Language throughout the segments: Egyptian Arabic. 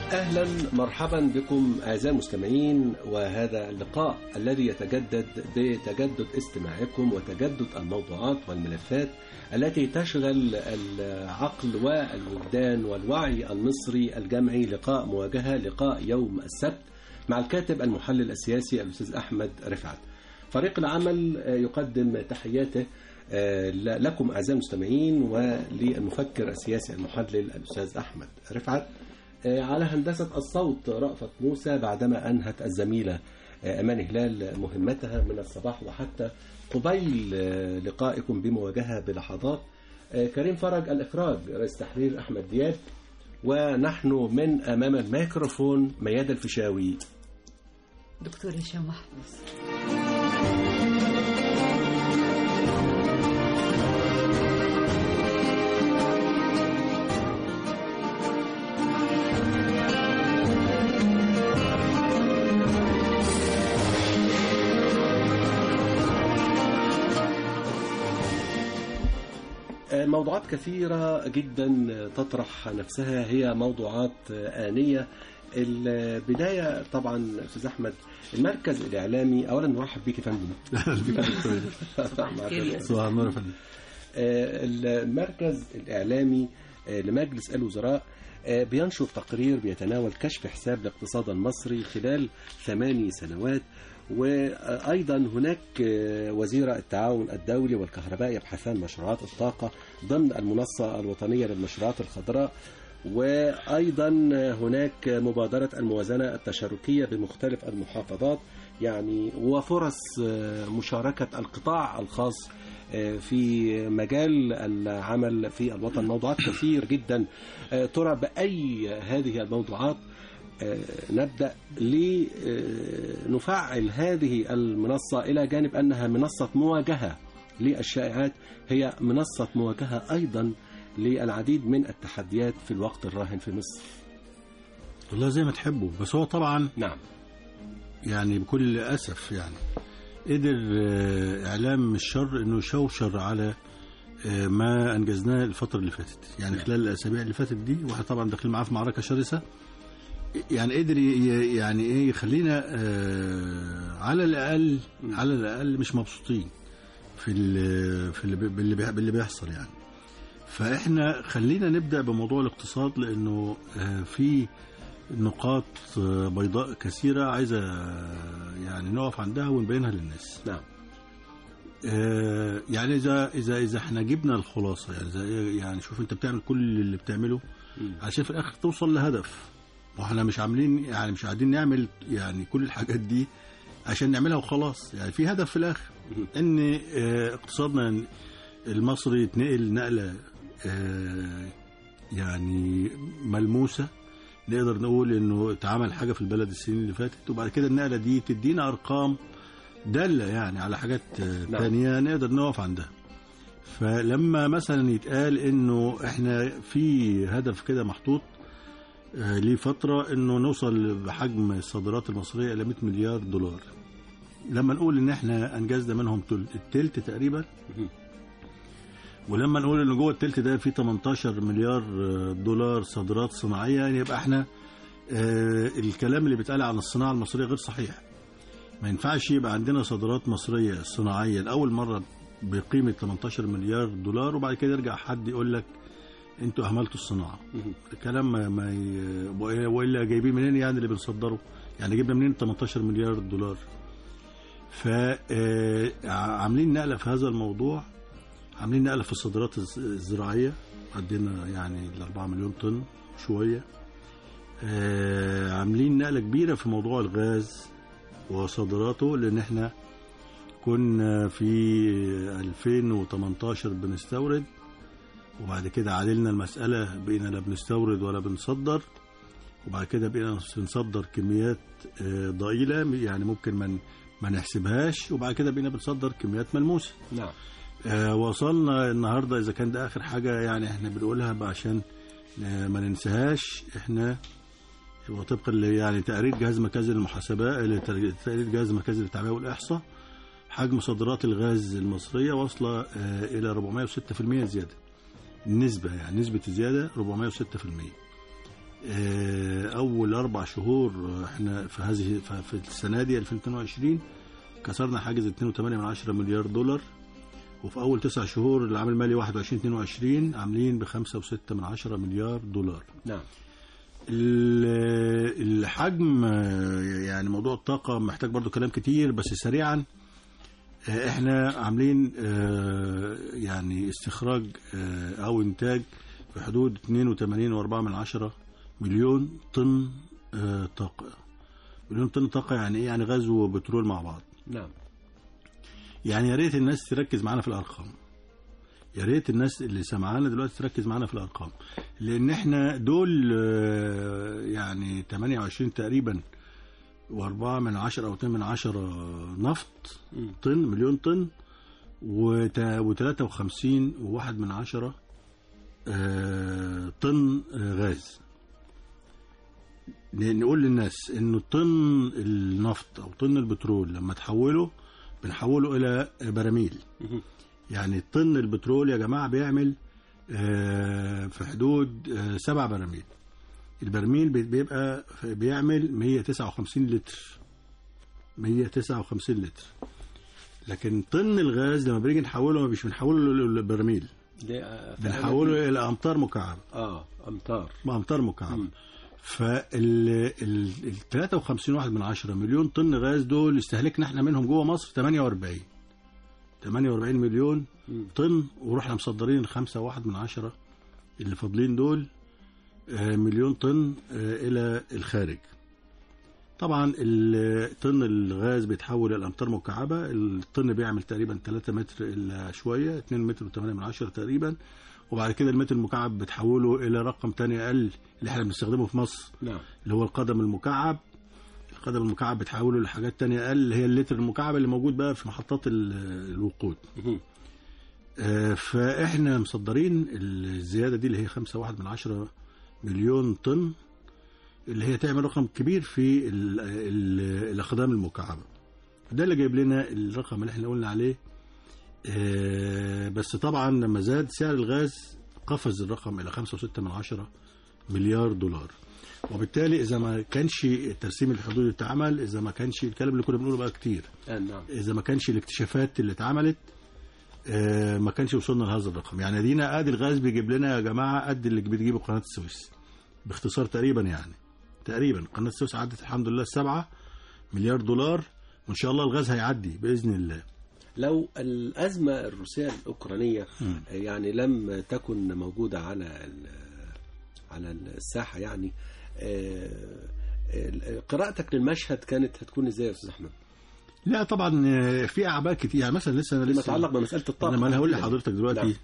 اهلا مرحبا بكم اعزائي المستمعين وهذا اللقاء الذي يتجدد بتجدد استماعكم وتجدد الموضوعات والملفات التي تشغل العقل والوجدان والوعي المصري الجمعي لقاء مواجهه لقاء يوم السبت مع الكاتب المحلل السياسي الاستاذ احمد رفعت. فريق العمل يقدم تحياته لكم اعزائي المستمعين وللمفكر السياسي المحلل الاستاذ احمد رفعت. على هندسة الصوت رأفت موسى بعدما أنهت الزميلة أمان هلال مهمتها من الصباح وحتى قبيل لقائكم بمواجهة بلحظات كريم فرج الإخراج رئيس تحرير أحمد دياب ونحن من أمام الميكروفون مياد الفيشاوي دكتور هشام محفوظ موضوعات كثيرة جدا تطرح نفسها هي موضوعات آنية البداية طبعا أستاذ أحمد المركز الإعلامي أولا نرحب بك يا فندم صباح النور يا فندم المركز الإعلامي لمجلس الوزراء بينشر تقرير بيتناول كشف حساب الاقتصاد المصري خلال ثماني سنوات وأيضا هناك وزير التعاون الدولي والكهرباء يبحثان مشروعات الطاقة ضمن المنصة الوطنية للمشروعات الخضراء وأيضا هناك مبادرة الموازنة التشاركية بمختلف المحافظات يعني وفرص مشاركة القطاع الخاص في مجال العمل في الوطن موضوعات كثير جدا ترى بأي هذه الموضوعات نبدأ لنفعل هذه المنصة إلى جانب أنها منصة مواجهة للشائعات هي منصة مواجهة أيضا للعديد من التحديات في الوقت الراهن في مصر والله زي ما تحبوا بس هو طبعا نعم يعني بكل أسف يعني قدر إعلام الشر أنه يشوشر على ما أنجزناه الفترة اللي فاتت يعني نعم. خلال الأسابيع اللي فاتت دي واحنا طبعا داخلين معاه في معركة شرسة يعني قدر ي- يعني ايه يخلينا آه على الاقل على الاقل مش مبسوطين في ال- في اللي بي- باللي بي- باللي بيحصل يعني فاحنا خلينا نبدا بموضوع الاقتصاد لانه آه في نقاط آه، بيضاء كثيره عايزه آه، يعني نقف عندها ونبينها للناس نعم آه، يعني اذا اذا اذا احنا جبنا الخلاصه يعني زي يعني شوف انت بتعمل كل اللي بتعمله مم. عشان في الاخر توصل لهدف واحنا مش عاملين يعني مش قاعدين نعمل يعني كل الحاجات دي عشان نعملها وخلاص يعني في هدف في الاخر مم. ان آه، اقتصادنا المصري يتنقل نقله آه، يعني ملموسه نقدر نقول انه اتعمل حاجه في البلد السنين اللي فاتت وبعد كده النقله دي تدينا ارقام داله يعني على حاجات آه، نعم. تانية نقدر نقف عندها فلما مثلا يتقال انه احنا في هدف كده محطوط آه، لفتره انه نوصل بحجم الصادرات المصريه الى 100 مليار دولار لما نقول ان احنا انجزنا منهم تل- التلت تقريبا مم. ولما نقول ان جوه التلت ده في 18 مليار آه، دولار صادرات صناعيه يعني يبقى احنا آه، الكلام اللي بيتقال عن الصناعه المصريه غير صحيح ما ينفعش يبقى عندنا صادرات مصريه صناعيه لاول مره بقيمه 18 مليار دولار وبعد كده يرجع حد يقول لك انتوا اهملتوا الصناعه مم. الكلام ما, ما ي... والا جايبين منين يعني اللي بنصدره يعني جبنا منين 18 مليار دولار فعاملين نقله في هذا الموضوع عاملين نقله في الصادرات الز- الزراعيه عدينا يعني ال 4 مليون طن شويه آه، عاملين نقله كبيره في موضوع الغاز وصادراته لان احنا كنا في 2018 بنستورد وبعد كده عدلنا المسألة بقينا لا بنستورد ولا بنصدر وبعد كده بقينا بنصدر كميات آه، ضئيلة يعني ممكن ما ما نحسبهاش وبعد كده بقينا بنصدر كميات ملموسة نعم آه، وصلنا النهاردة إذا كان ده آخر حاجة يعني احنا بنقولها بقى عشان آه، ما ننساهاش احنا وطبقا ل- يعني تقرير جهاز مركزي للمحاسبات تقرير جهاز مركزي للتعبئة والإحصاء حجم صادرات الغاز المصرية واصلة آه، إلى 406% زيادة النسبة يعني نسبة الزيادة 406% آه، اول اربع شهور آه، احنا في هذه ف- في السنه دي 2022 كسرنا حاجز 2.8 من 10 مليار دولار وفي اول تسع شهور العام المالي 21 22 عاملين ب 5.6 من 10 مليار دولار نعم ال- الحجم آه، يعني موضوع الطاقة محتاج برضو كلام كتير بس سريعا آه، احنا عاملين آه، يعني استخراج آه، او انتاج في حدود 82.4 من عشرة مليون طن آه، طاقة مليون طن طاقة يعني ايه يعني غاز وبترول مع بعض نعم يعني يا ريت الناس تركز معانا في الارقام يا ريت الناس اللي سمعانا دلوقتي تركز معانا في الارقام لان احنا دول آه، يعني 28 تقريبا وأربعة من عشرة أو اتنين من عشرة نفط مم. طن مليون طن وتلاتة وخمسين وواحد من عشرة آه، طن آه، غاز ن- نقول للناس انه طن النفط او طن البترول لما تحوله بنحوله الى براميل مهم. يعني طن البترول يا جماعه بيعمل آه، في حدود آه، سبع براميل البرميل بي- بيبقى بيعمل 159 لتر 159 لتر لكن طن الغاز لما بنيجي نحوله مش بنحوله للبرميل دي آه، في بنحوله الى امتار مكعبه اه امتار بامتار مكعبه مم. فال ال ال 53 واحد من عشرة مليون طن غاز دول استهلكنا احنا منهم جوه مصر 48 48 مليون مم. طن ورحنا مصدرين خمسة واحد من عشرة اللي فاضلين دول آه، مليون طن آه، إلى الخارج طبعا ال- طن الغاز بيتحول إلى أمتار مكعبة الطن بيعمل تقريبا 3 متر إلا شوية 2 متر و8 من عشرة تقريبا وبعد كده المتر المكعب بتحوله إلى رقم تاني أقل اللي احنا بنستخدمه في مصر نعم اللي هو القدم المكعب القدم المكعب بتحوله لحاجات تانية أقل اللي هي اللتر المكعب اللي موجود بقى في محطات ال- الوقود مهم. آه، فاحنا مصدرين الزياده دي اللي هي خمسة واحد من عشرة مليون طن اللي هي تعمل رقم كبير في ال ال الاقدام المكعبه ده اللي جايب لنا الرقم اللي احنا قلنا عليه آه، بس طبعا لما زاد سعر الغاز قفز الرقم الى خمسة وستة من عشرة مليار دولار وبالتالي اذا ما كانش ترسيم الحدود اتعمل اذا ما كانش الكلام اللي كنا بنقوله بقى كتير آه نعم اذا ما كانش الاكتشافات اللي اتعملت آه، ما كانش وصلنا لهذا الرقم يعني دينا ادي الغاز بيجيب لنا يا جماعه قد اللي بتجيبه قناه السويس باختصار تقريبا يعني تقريبا قناه السويس عدت الحمد لله السبعة مليار دولار وان شاء الله الغاز هيعدي باذن الله لو الأزمة الروسية الأوكرانية مم. يعني لم تكن موجودة على ال- على الساحة يعني آه، آه، قراءتك للمشهد كانت هتكون ازاي يا استاذ احمد؟ لا طبعا آه، في اعباء كتير يعني مثلا لسه انا فيما لسه يتعلق بمسألة الطاقة انا ما انا هقول تحديداً. لحضرتك دلوقتي نعم.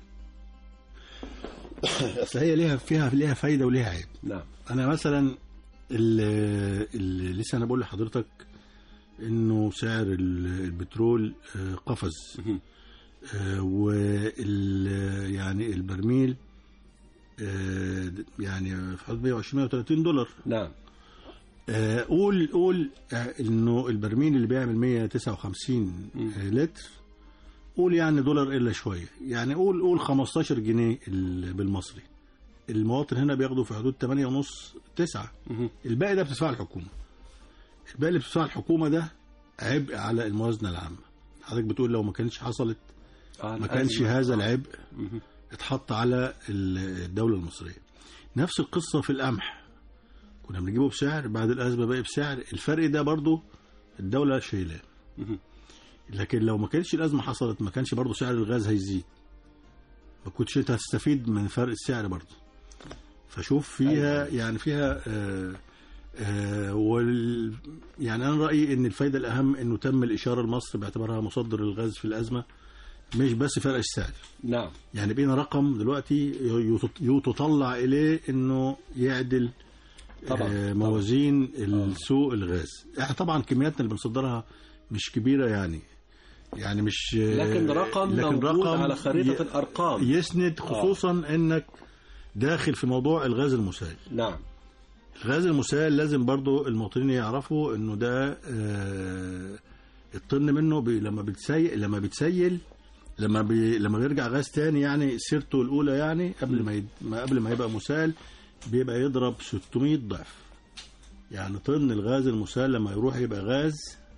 اصل هي ليها فيها ليها فايده وليها عيب نعم انا مثلا اللي, اللي لسه انا بقول لحضرتك انه سعر ال- البترول آه، قفز مهم. آه، وال يعني البرميل آه، يعني في حدود 120 130 دولار نعم آه، قول قول آه، انه البرميل اللي بيعمل 159 مم. آه، لتر قول يعني دولار الا شويه يعني قول قول 15 جنيه ال- بالمصري المواطن هنا بياخده في حدود 8 ونص 9 مهم. الباقي ده بتدفعه الحكومه الباقي اللي بتدفعه الحكومه ده عبء على الموازنه العامه حضرتك بتقول لو ما كانتش حصلت آه، ما كانش الأزمة. هذا العبء مهم. اتحط على ال- الدولة المصرية نفس القصة في القمح كنا بنجيبه بسعر بعد الأزمة بقى بسعر الفرق ده برضو الدولة شايلاه مهم. لكن لو ما كانتش الأزمة حصلت ما كانش برضو سعر الغاز هيزيد ما كنتش انت هتستفيد من فرق السعر برضو فشوف فيها أيوة. يعني فيها آه آه وال يعني انا رايي ان الفايده الاهم انه تم الاشاره لمصر باعتبارها مصدر الغاز في الازمه مش بس فرق السعر نعم يعني بقينا رقم دلوقتي يت- يتطلع اليه انه يعدل طبعاً، آه، موازين السوق الغاز احنا طبعا كمياتنا اللي بنصدرها مش كبيره يعني يعني مش آه، لكن رقم موجود على خريطة الأرقام يسند خصوصا انك داخل في موضوع الغاز المسال نعم الغاز المسال لازم برضو المواطنين يعرفوا انه ده آه، الطن منه بي لما بتسيل لما بتسيل لما بي لما بيرجع غاز تاني يعني سيرته الاولى يعني قبل ما, يد... ما قبل ما يبقى مسال بيبقى يضرب 600 ضعف يعني طن الغاز المسال لما يروح يبقى غاز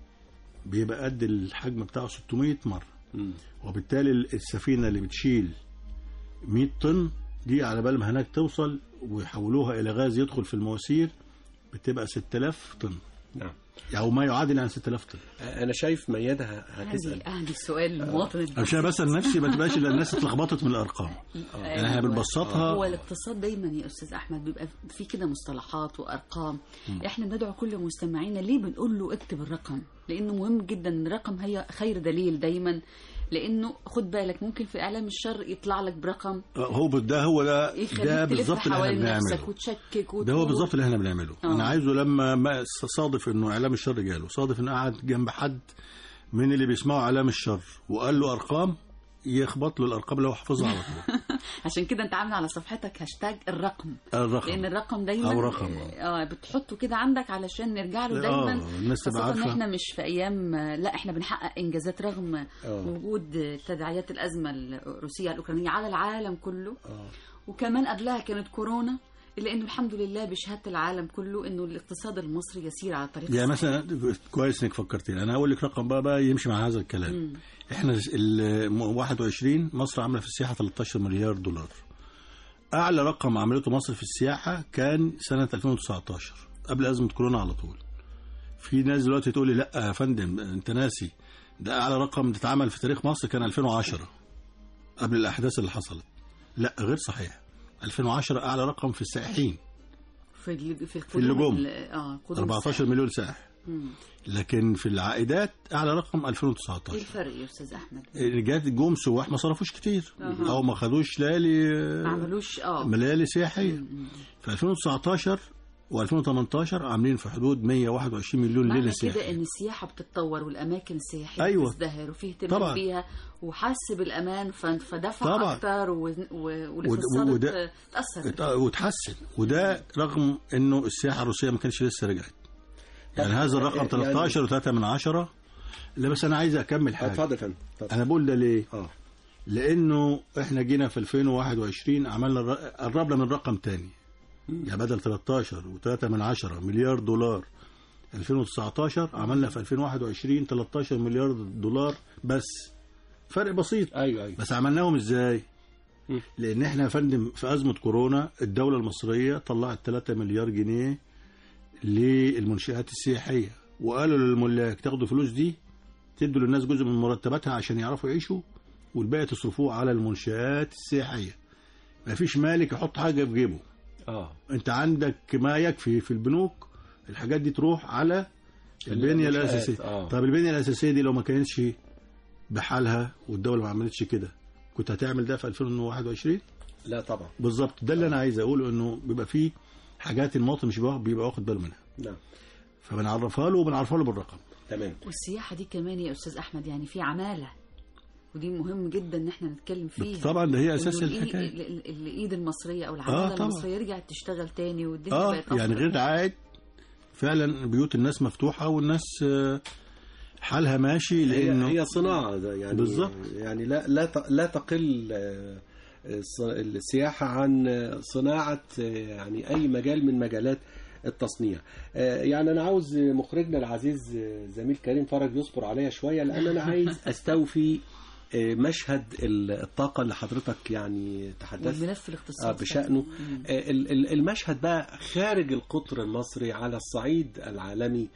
بيبقى قد الحجم بتاعه 600 مرة مم. وبالتالي السفينة اللي بتشيل 100 طن دي على بال ما هناك توصل ويحولوها إلى غاز يدخل في المواسير بتبقى 6000 طن نعم أو ما يعادل عن 6000 طن انا شايف ميادة هتسال عندي عندي سؤال للمواطن عشان بسأل نفسي ما تبقاش إلا الناس اتلخبطت من الأرقام يعني احنا أيوة. بنبسطها هو الاقتصاد دايما يا استاذ احمد بيبقى في كده مصطلحات وارقام احنا بندعو كل مستمعينا ليه بنقول له اكتب الرقم لانه مهم جدا الرقم هي خير دليل دايما لانه خد بالك ممكن في اعلام الشر يطلع لك برقم هو ده هو ده يخليك ده تلف بالظبط اللي احنا حوالين نفسك بنعمله وتشكك ده هو وتقول- بالظبط اللي احنا بنعمله آه. انا عايزه لما ما صادف انه اعلام الشر جاله صادف انه قعد جنب حد من اللي بيسمعوا اعلام الشر وقال له ارقام يخبط له الارقام اللي هو حافظها على طول عشان كده انت عامل على صفحتك هاشتاج الرقم لان الرقم الرقم دايما أو رقم. اه بتحطه كده عندك علشان نرجع له آه، دايما الناس تبقى خاصة ان عارفة. احنا مش في ايام لا احنا بنحقق انجازات رغم آه. وجود تداعيات الازمه الروسيه الاوكرانيه على العالم كله آه. وكمان قبلها كانت كورونا الا انه الحمد لله بشهاده العالم كله انه الاقتصاد المصري يسير على طريق يعني الصحيح. مثلا كويس انك فكرتني انا هقول لك رقم بقى, بقى يمشي مع هذا الكلام احنا ال 21 مصر عامله في السياحه 13 مليار دولار اعلى رقم عملته مصر في السياحه كان سنه 2019 قبل ازمه كورونا على طول في ناس دلوقتي تقول لي لا يا فندم انت ناسي ده اعلى رقم اتعمل في تاريخ مصر كان 2010 قبل الاحداث اللي حصلت لا غير صحيح 2010 اعلى رقم في السائحين في ال- في اللجوم. القدوم ال- اه قدوم 14 مليون سائح مم. لكن في العائدات اعلى رقم ايه 2019 الفرق يا استاذ احمد؟ جات جم سواح ما صرفوش كتير أها. او ما خدوش ليالي ما عملوش اه ليالي سياحيه في 2019 و2018 عاملين في حدود 121 مليون معنى ليله كده سياحيه ان السياحه بتتطور والاماكن السياحيه أيوة. بتزدهر وفيه اهتمام طبعا. بيها وحس بالامان ف- فدفع طبعا. اكتر و- و- والاقتصاد وده- ات- اتاثر ات- وتحسن وده رغم انه السياحه الروسيه ما كانش لسه رجعت يعني هذا الرقم يعني- 13 و3 من عشرة لا بس انا عايز اكمل حاجه اتفضل يا فندم اتفضل. انا بقول ده ليه اه لانه احنا جينا في 2021 عملنا الر- قربنا من رقم تاني يعني بدل 13 و3 من 10 مليار دولار 2019 عملنا في 2021 13 مليار دولار بس فرق بسيط ايوه ايوه بس عملناهم ازاي مم. لان احنا يا فندم في ازمه كورونا الدوله المصريه طلعت 3 مليار جنيه للمنشآت السياحيه وقالوا للملاك تاخدوا فلوس دي تدوا للناس جزء من مرتباتها عشان يعرفوا يعيشوا والباقي تصرفوه على المنشآت السياحيه ما فيش مالك يحط حاجه في جيبه اه انت عندك ما يكفي في البنوك الحاجات دي تروح على البنيه المنشآت، الاساسيه آه. طب البنيه الاساسيه دي لو ما كانتش بحالها والدوله ما عملتش كده كنت هتعمل ده في 2021 لا طبعا بالظبط ده اللي انا عايز اقوله انه بيبقى فيه حاجات المواطن مش بيبقى بيبقى واخد باله منها نعم فبنعرفها له وبنعرفها له بالرقم تمام والسياحه دي كمان يا استاذ احمد يعني في عماله ودي مهم جدا ان احنا نتكلم فيها طبعا ده هي اساس إنه الإي- الحكايه ال- ال- الايد المصريه او العماله طبعا. المصريه رجعت تشتغل تاني والدنيا اه بقت يعني أفضل. غير عائد فعلا بيوت الناس مفتوحه والناس آه، حالها ماشي هي, لانه هي صناعه ده يعني بالظبط. يعني لا لا ت- لا تقل آه، الص- السياحه عن آه، صناعه آه، يعني اي مجال من مجالات التصنيع آه، يعني انا عاوز مخرجنا العزيز آه، زميل كريم فرج يصبر عليا شويه لان انا عايز استوفي آه، مشهد ال- الطاقه اللي حضرتك يعني تحدثت والملف الاقتصادي آه، بشأنه مم. آه، ال- ال- المشهد بقى خارج القطر المصري على الصعيد العالمي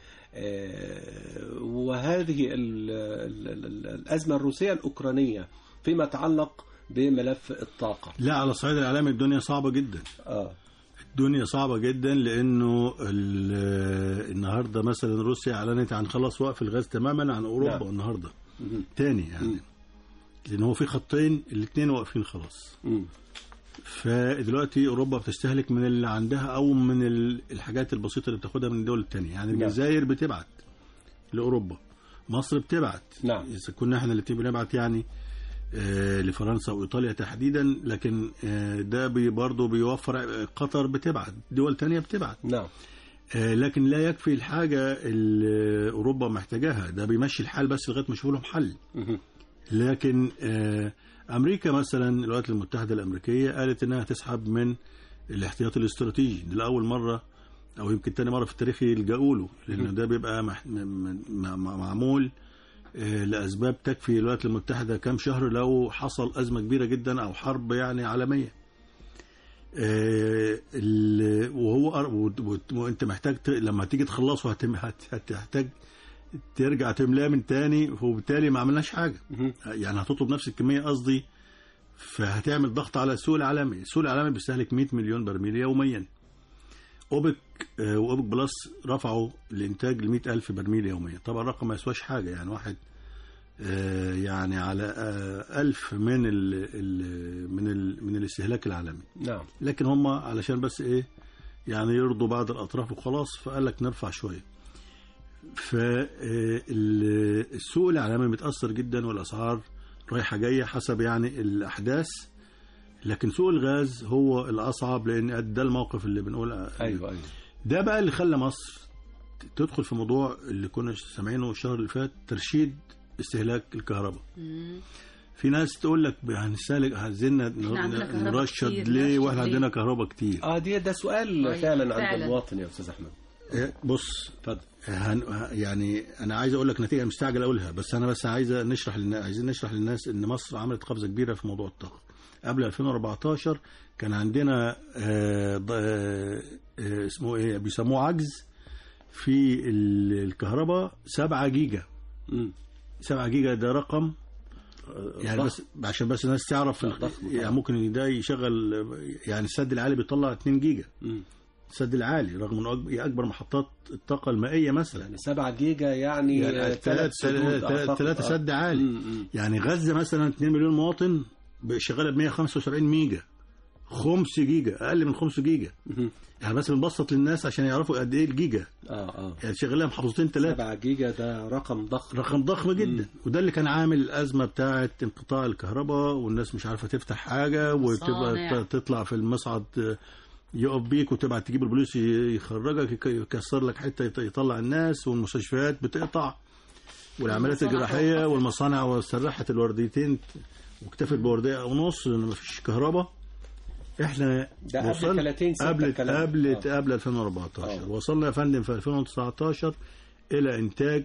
آه، وهذه ال- ال- ال- الأزمة الروسية الأوكرانية فيما يتعلق بملف الطاقة لا على الصعيد العالمي الدنيا صعبه جدا آه. الدنيا صعبة جدا لأنه ال- النهاردة مثلا روسيا أعلنت عن خلاص وقف الغاز تماما عن أوروبا نعم. النهاردة مهم. تاني يعني مم. لأن هو في خطين الاثنين واقفين خلاص مم. فدلوقتي أوروبا بتستهلك من اللي عندها أو من ال- الحاجات البسيطة اللي بتاخدها من الدول التانية يعني نعم. الجزائر بتبعت لأوروبا مصر بتبعت نعم. إذا كنا احنا الاتنين بنبعت يعني آه، لفرنسا وايطاليا تحديدا لكن آه، ده بي برضه بيوفر آه، قطر بتبعت دول تانية بتبعت نعم آه، لكن لا يكفي الحاجة اللي أوروبا محتاجاها ده بيمشي الحال بس لغاية ما يشوفوا لهم حل مهم. لكن آه، أمريكا مثلا الولايات المتحدة الأمريكية قالت إنها تسحب من الاحتياطي الاستراتيجي دي لاول مره او يمكن تاني مره في التاريخ يلجأوا له لان ده بيبقى مح... م... م... م... معمول آه، لاسباب تكفي الولايات المتحده كام شهر لو حصل ازمه كبيره جدا او حرب يعني عالميه آه، ال- وهو أر- وت- وت- وانت محتاج ت- لما تيجي تخلصه هتم- هت- هتحتاج ترجع تملاه من تاني وبالتالي ما عملناش حاجه مهم. يعني هتطلب نفس الكميه قصدي فهتعمل ضغط على السوق العالمي السوق العالمي بيستهلك 100 مليون برميل يوميا اوبك آه، واوبك بلس رفعوا الانتاج ل 100 الف برميل يوميا طبعا الرقم ما يسواش حاجه يعني واحد آه، يعني على آه، ألف من ال ال من ال من الاستهلاك العالمي نعم لكن هم علشان بس ايه يعني يرضوا بعض الاطراف وخلاص فقال لك نرفع شويه فالسوق العالمي متاثر جدا والاسعار رايحه جايه حسب يعني الاحداث لكن سوق الغاز هو الاصعب لان ده الموقف اللي بنقول ايوه ايوه ده بقى اللي خلى مصر تدخل في موضوع اللي كنا سامعينه الشهر اللي فات ترشيد استهلاك الكهرباء مم. في ناس تقول لك هنستهلك عايزين عندنا كهرباء نرشد كتير، ليه نرشد واحنا ليه؟ عندنا كهرباء كتير اه دي ده سؤال طيب، فعلا عند فعلا. المواطن يا استاذ احمد إيه، بص اتفضل هن يعني انا عايز اقول لك نتيجه مستعجل اقولها بس انا بس عايز نشرح للناس عايزين نشرح للناس ان مصر عملت قفزه كبيره في موضوع الطاقه قبل 2014 كان عندنا آه، ض- آه، آه، اسمه ايه بيسموه عجز في ال- الكهرباء 7 جيجا مم. 7 جيجا ده رقم يعني ضخم. بس عشان بس الناس تعرف لا، ضخم طبعا. يعني ممكن ده يشغل يعني السد العالي بيطلع 2 جيجا مم. السد العالي رغم انه أكبر- هي اكبر محطات الطاقه المائيه مثلا يعني 7 جيجا يعني يعني ثلاث ثلاث ثلاثة سد عالي يعني غزة مثلا 2 مليون مواطن شغالة ب 175 ميجا خمس جيجا أقل من خمس جيجا يعني بس بنبسط للناس عشان يعرفوا قد إيه الجيجا اه اه يعني شغالة محافظتين ثلاثة 7 جيجا ده رقم ضخم رقم ضخم جدا وده اللي كان عامل الأزمة بتاعة انقطاع الكهرباء والناس مش عارفة تفتح حاجة وتبقى مصانع. ت- تطلع في المصعد آه، يقف بيك وتبعت تجيب البوليس ي- يخرجك يك- يكسر لك حتة يط- يطلع الناس والمستشفيات بتقطع والعمليات والمصانع الجراحية توقفت. والمصانع وسرحت الورديتين واكتفت بوردية ونص لأن مفيش كهرباء احنا ده قبل وصلنا- 30 ستة قبل الكلام. قبل آه. قبل 2014 آه. وصلنا يا فندم في 2019 الى انتاج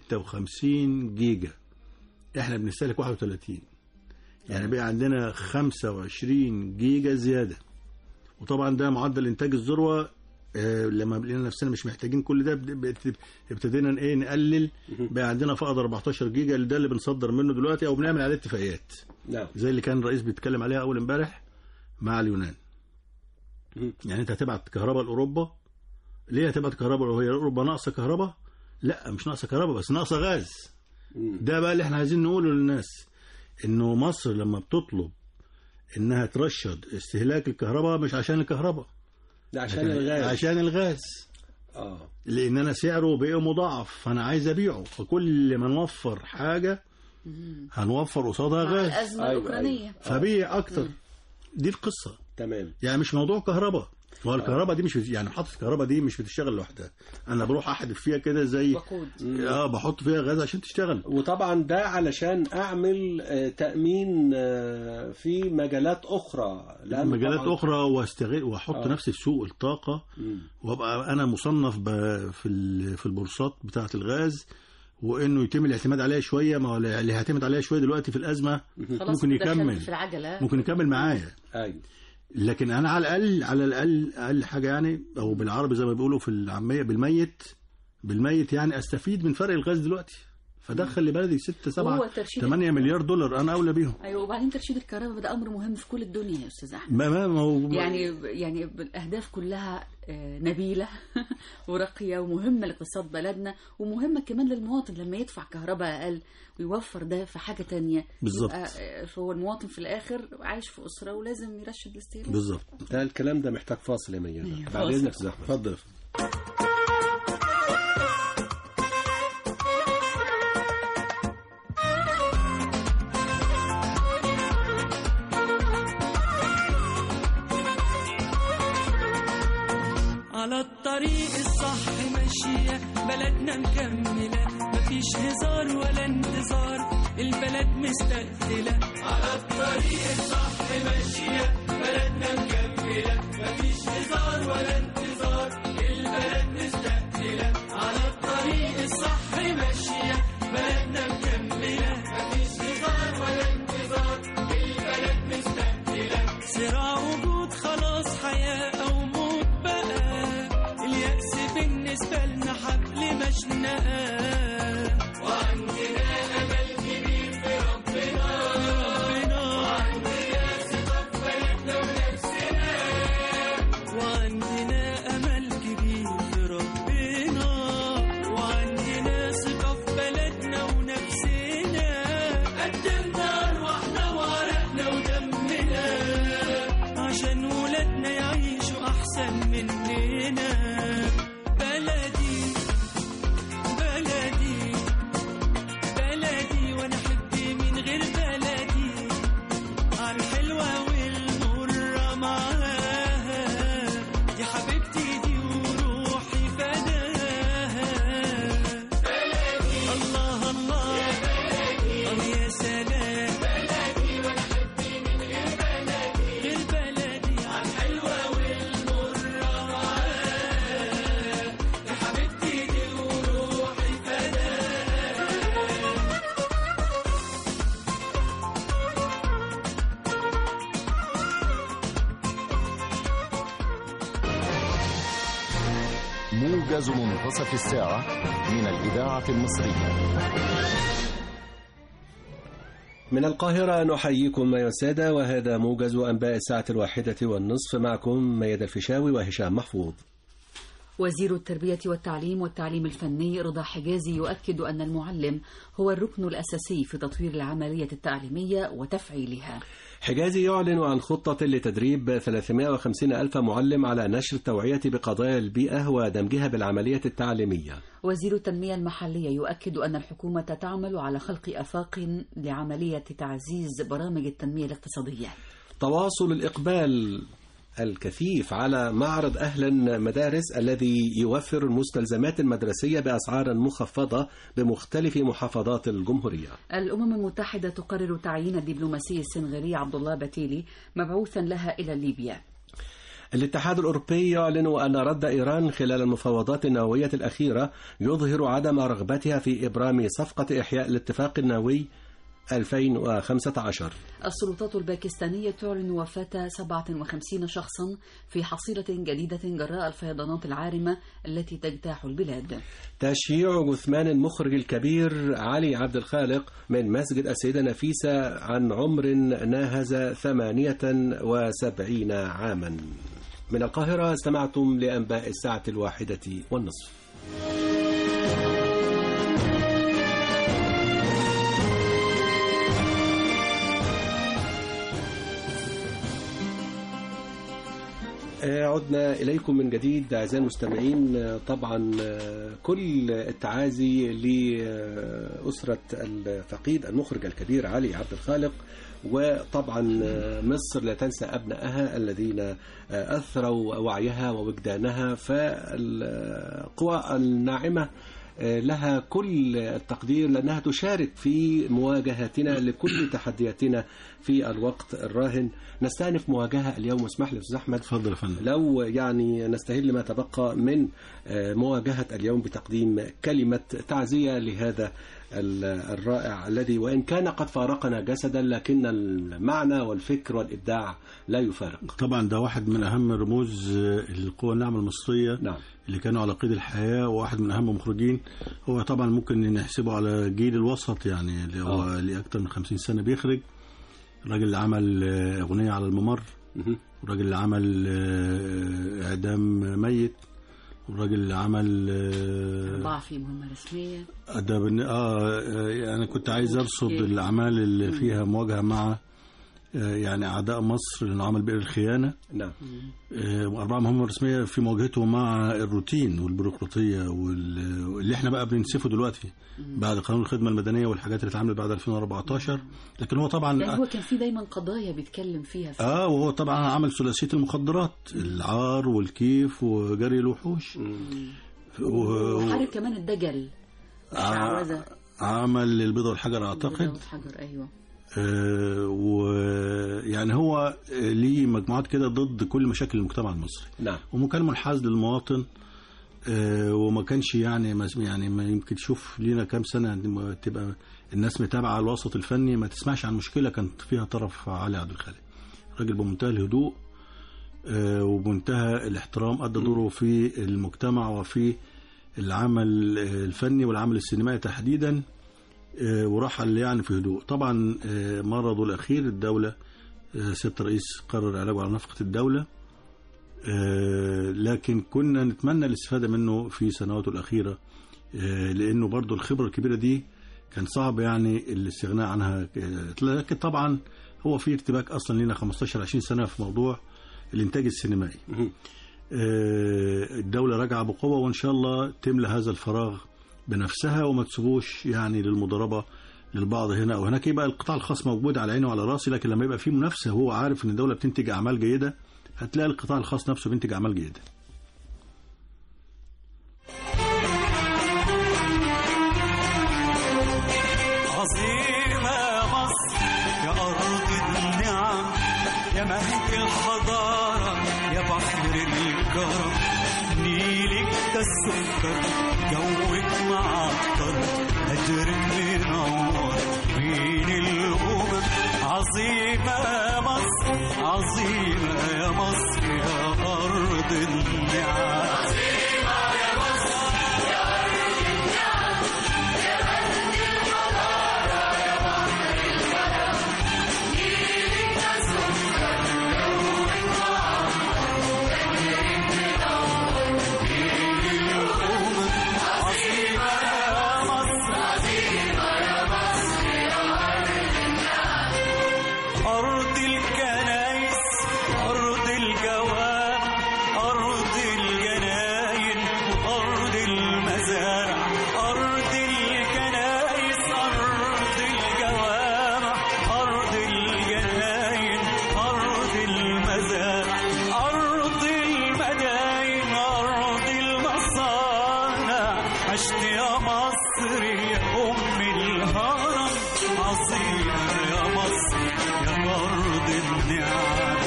56 جيجا احنا بنستهلك 31 يعني بقى عندنا 25 جيجا زياده وطبعا ده معدل انتاج الذروه آه، لما لقينا نفسنا مش محتاجين كل ده بد- بد- ابتدينا ايه نقلل بقى عندنا فائض 14 جيجا ده اللي بنصدر منه دلوقتي او بنعمل عليه اتفاقيات نعم زي اللي كان الرئيس بيتكلم عليها اول امبارح مع اليونان مم. يعني انت هتبعت كهرباء لاوروبا ليه هتبعت كهرباء لو هي اوروبا ناقصه كهرباء لا مش ناقصه كهرباء بس ناقصه غاز مم. ده بقى اللي احنا عايزين نقوله للناس انه مصر لما بتطلب انها ترشد استهلاك الكهرباء مش عشان الكهرباء ده عشان الغاز عشان الغاز اه لان انا سعره بقى مضاعف فانا عايز ابيعه فكل ما نوفر حاجه هنوفر قصادها مع غاز الأزمة أيوة، الأوكرانية أيوة. فبيع اكتر دي القصه تمام يعني مش موضوع كهرباء هو الكهرباء دي مش بت- يعني محطه الكهرباء دي مش بتشتغل لوحدها انا بروح احدف فيها كده زي وقود اه بحط فيها غاز عشان تشتغل وطبعا ده علشان اعمل آه، تامين آه، في مجالات اخرى لأن مجالات طبعاً- اخرى واستغل واحط آه. نفسي في سوق الطاقه مم. وابقى انا مصنف ب- في ال- في البورصات بتاعه الغاز وانه يتم الاعتماد عليها شويه ما هو اللي هيعتمد عليها شويه دلوقتي في الازمه خلاص ممكن دخلت يكمل في العجلة ممكن يكمل معايا ايوه لكن انا على الاقل على الاقل اقل حاجه يعني او بالعربي زي ما بيقولوا في العاميه بالميت بالميت يعني استفيد من فرق الغاز دلوقتي فدخل لبلدي 6 هو 7 ترشيد 8 مليار دولار انا اولى بيهم ايوه وبعدين ترشيد الكهرباء ده امر مهم في كل الدنيا يا استاذ احمد ما ما ما هو يعني يعني الاهداف كلها آه، نبيله وراقيه ومهمه لاقتصاد بلدنا ومهمه كمان للمواطن لما يدفع كهرباء اقل ويوفر ده في حاجه تانية بالظبط. يبقى، آه، فهو المواطن في الاخر عايش في اسره ولازم يرشد الاستهلاك بالظبط ده الكلام ده محتاج فاصل يا ميادة أيوة، بعد فاصل. اذنك استاذ احمد اتفضل على الطريق الصح ماشية بلدنا مكملة مفيش هزار ولا انتظار البلد مستقبلة على الطريق الصح ماشية بلدنا مكملة مفيش موجز منتصف الساعة من الإذاعة المصرية من القاهرة نحييكم أيها السادة وهذا موجز أنباء الساعة الواحدة والنصف معكم ميد الفيشاوي وهشام محفوظ وزير التربية والتعليم والتعليم الفني رضا حجازي يؤكد أن المعلم هو الركن الأساسي في تطوير العملية التعليمية وتفعيلها حجازي يعلن عن خطة لتدريب 350 ألف معلم على نشر التوعية بقضايا البيئة ودمجها بالعملية التعليمية وزير التنمية المحلية يؤكد أن الحكومة تعمل على خلق أفاق لعملية تعزيز برامج التنمية الاقتصادية تواصل الإقبال الكثيف على معرض أهلا مدارس الذي يوفر المستلزمات المدرسية بأسعار مخفضة بمختلف محافظات الجمهورية الأمم المتحدة تقرر تعيين الدبلوماسي السنغالي عبد الله باتيلي مبعوثا لها إلى ليبيا الاتحاد الأوروبي يعلن أن رد إيران خلال المفاوضات النووية الأخيرة يظهر عدم رغبتها في إبرام صفقة إحياء الاتفاق النووي 2015 السلطات الباكستانية تعلن وفاة 57 شخصا في حصيلة جديدة جراء الفيضانات العارمة التي تجتاح البلاد تشييع جثمان المخرج الكبير علي عبد الخالق من مسجد السيدة نفيسة عن عمر ناهز 78 عاما من القاهرة استمعتم لأنباء الساعة الواحدة والنصف عدنا إليكم من جديد أعزائي المستمعين طبعا كل التعازي لأسرة الفقيد المخرج الكبير علي عبد الخالق وطبعا مصر لا تنسى أبنائها الذين أثروا وعيها ووجدانها فالقوى الناعمة لها كل التقدير لأنها تشارك في مواجهتنا لكل تحدياتنا في الوقت الراهن نستأنف مواجهة اليوم اسمح لي أستاذ أحمد اتفضل يا فندم لو يعني نستهل ما تبقى من مواجهة اليوم بتقديم كلمة تعزية لهذا الرائع الذي وإن كان قد فارقنا جسدا لكن المعنى والفكر والإبداع لا يفارق طبعا ده واحد من أهم رموز القوى الناعمة المصرية نعم اللي كانوا على قيد الحياة وواحد من أهم المخرجين هو طبعا ممكن نحسبه على جيل الوسط يعني اللي هو آه. اللي أكتر من 50 سنة بيخرج الراجل اللي عمل آه، أغنية على الممر مهم. والراجل اللي عمل آه، إعدام ميت والراجل اللي عمل آه، أربعة في مهمة رسمية ده بن... آه آه، أنا كنت عايز أرصد الأعمال اللي فيها مواجهة مع آه، يعني أعداء مصر لأنه عمل بئر الخيانة نعم آه، وأربعة مهمة رسمية في مواجهته مع الروتين والبيروقراطية وال- واللي احنا بقى بننسفه دلوقتي بعد قانون الخدمة المدنية والحاجات اللي اتعملت بعد 2014 لكن هو طبعا لأن هو كان في دايما قضايا بيتكلم فيها في اه وهو طبعا عمل ثلاثية المخدرات العار والكيف وجري الوحوش و- وحارب كمان الدجل الشعوذة عمل البيضة والحجر اعتقد حجر أيوه آه ويعني هو آه، ليه مجموعات كده ضد كل مشاكل المجتمع المصري نعم وكان منحاز للمواطن آه، وما كانش يعني ما يعني ما يمكن تشوف لينا كام سنه عندما تبقى الناس متابعه الوسط الفني ما تسمعش عن مشكله كانت فيها طرف علي عبد الخالق راجل بمنتهى الهدوء آه، وبمنتهى الاحترام ادى دوره في المجتمع وفي العمل آه، الفني والعمل السينمائي تحديدا آه، ورحل يعني في هدوء طبعا آه، مرضه الاخير الدوله آه، سياده الرئيس قرر علاجه على نفقه الدوله آه، لكن كنا نتمنى الاستفادة منه في سنواته الأخيرة آه، لأنه برضو الخبرة الكبيرة دي كان صعب يعني الاستغناء عنها آه، لكن طبعا هو في ارتباك أصلا لنا 15 20 سنة في موضوع الإنتاج السينمائي مهم. آه، الدولة راجعة بقوة وإن شاء الله تملى هذا الفراغ بنفسها وما تسيبوش يعني للمضاربة للبعض هنا أو هناك يبقى القطاع الخاص موجود على عينه وعلى راسي لكن لما يبقى في منافسة وهو عارف إن الدولة بتنتج أعمال جيدة هتلاقي القطاع الخاص نفسه بينتج أعمال جيدة عظيمة مصر يا أرض النعم يا مهد الحضارة يا بحر الكرم نيلك ده السكر جوك معطر هجرك منور بين الأمم عظيمة يا مصر عظيمة يا مصر يا أرض النعم أرض الكنايس أرض الجواب أرض الجناين أرض المزارع أرض الكنايس أرض الجوامع أرض الجناين أرض المزارع أرض المداين أرض المصانع عشت يا مصر يا أم الهرم عظيمة يا مصر يا أرض النعم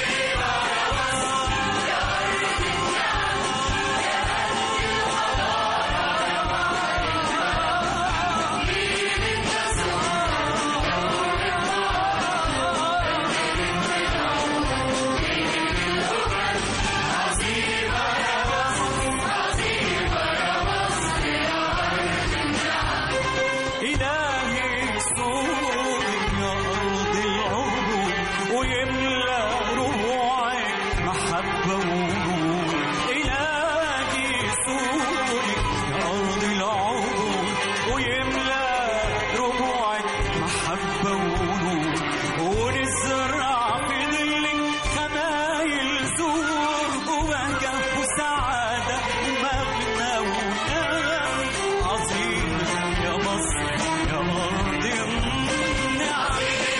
إلهي سوري يا أرض العروب ويملى روعك محبة ونور إلهي سوري يا أرض العروب ويملى روعك محبة ونور ونزرع في ظلك خمايل زور ووجه وسعادة ومغنى ونغم عظيم يا مصر يا أرض النعم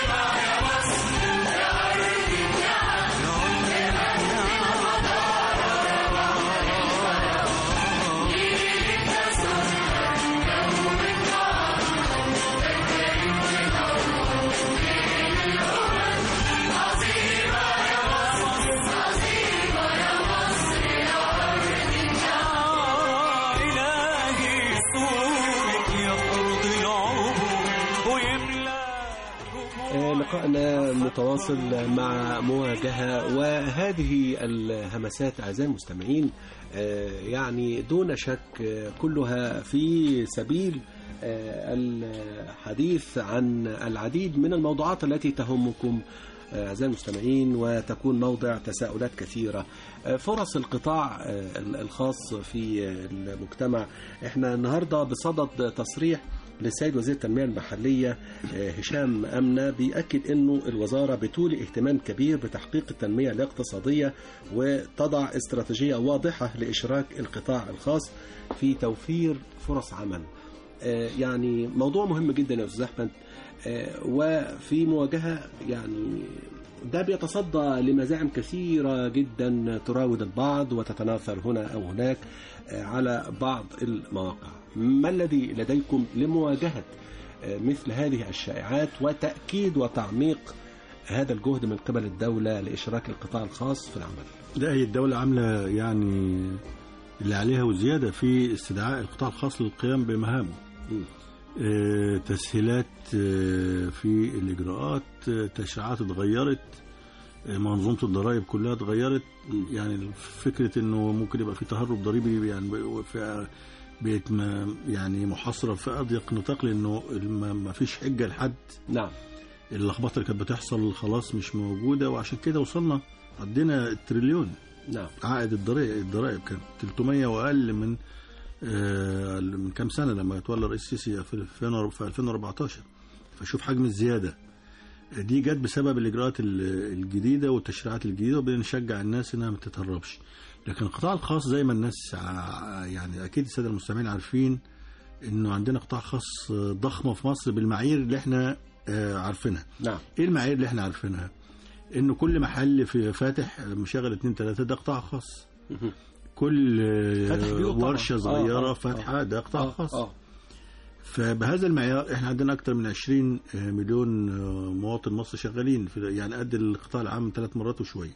إلهي سورك يا أرض العبور ويملى آه، لقائنا متواصل مع مواجهة وهذه الهمسات أعزائي المستمعين آه، يعني دون شك آه، كلها في سبيل آه، الحديث عن العديد من الموضوعات التي تهمكم آه، أعزائي المستمعين وتكون موضع تساؤلات كثيرة آه، فرص القطاع آه، الخاص في آه، المجتمع احنا النهاردة بصدد تصريح للسيد وزير التنمية المحلية آه، هشام أمنة بيأكد أنه الوزارة بتولي اهتمام كبير بتحقيق التنمية الاقتصادية وتضع استراتيجية واضحة لإشراك القطاع الخاص في توفير فرص عمل آه، يعني موضوع مهم جدا يا أستاذ أحمد آه، وفي مواجهة يعني ده بيتصدى لمزاعم كثيرة جدا تراود البعض وتتناثر هنا أو هناك آه، على بعض المواقع ما الذي لديكم لمواجهة آه، مثل هذه الشائعات وتأكيد وتعميق هذا الجهد من قبل الدولة لإشراك القطاع الخاص في العمل لا هي الدولة عاملة يعني اللي عليها وزيادة في استدعاء القطاع الخاص للقيام بمهامه مم. آه، تسهيلات آه، في الإجراءات آه، تشريعات اتغيرت آه، منظومة الضرائب كلها اتغيرت يعني فكرة انه ممكن يبقى في تهرب ضريبي يعني ب- في بقت ما- يعني محاصرة في أضيق نطاق لأنه ما ما فيش حجة لحد نعم اللخبطة اللي كانت بتحصل خلاص مش موجودة وعشان كده وصلنا عدينا التريليون نعم عائد الضرائب الضرائب كان 300 واقل من آه، من كام سنه لما يتولى الرئيس السيسي في 2000 في 2014 فشوف حجم الزياده دي جت بسبب الاجراءات ال- الجديده والتشريعات الجديده وبنشجع الناس انها ما تتهربش لكن القطاع الخاص زي ما الناس ع- يعني اكيد الساده المستمعين عارفين انه عندنا قطاع خاص ضخمه في مصر بالمعايير اللي احنا آه، عارفينها نعم ايه المعايير اللي احنا عارفينها انه كل محل في فاتح مشغل اتنين تلاته ده قطاع خاص مهم. كل آه، فاتح بيوت طبعاً. ورشه آه، صغيره آه، فاتحه ده قطاع آه، خاص آه. فبهذا المعيار احنا عندنا اكتر من 20 مليون آه، مواطن مصري شغالين في يعني قد القطاع العام ثلاث مرات وشويه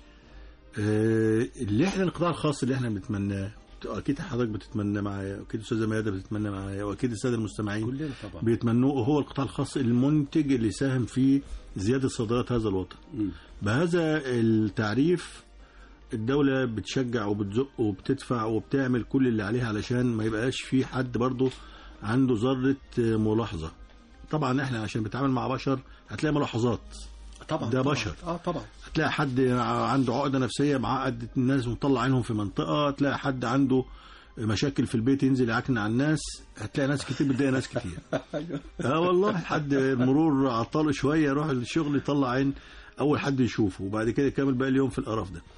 آه، اللي احنا القطاع الخاص اللي احنا بنتمناه اكيد حضرتك بتتمنى معايا واكيد الاستاذه ميادة بتتمنى معايا واكيد الساده المستمعين كلنا طبعا بيتمنوه هو القطاع الخاص المنتج اللي يساهم في زيادة صادرات هذا الوطن مم. بهذا التعريف الدولة بتشجع وبتزق وبتدفع وبتعمل كل اللي عليها علشان ما يبقاش في حد برضه عنده ذرة ملاحظة طبعا احنا عشان بنتعامل مع بشر هتلاقي ملاحظات طبعا ده طبعاً. بشر. اه طبعا هتلاقي حد عنده عقدة نفسية معقد الناس ومطلع عينهم في منطقة تلاقي حد عنده مشاكل في البيت ينزل يعكن على الناس هتلاقي ناس كتير بتضايق ناس كتير اه والله حد مرور عطاله شويه يروح الشغل يطلع عين اول حد يشوفه وبعد كده يكمل باقي اليوم في القرف ده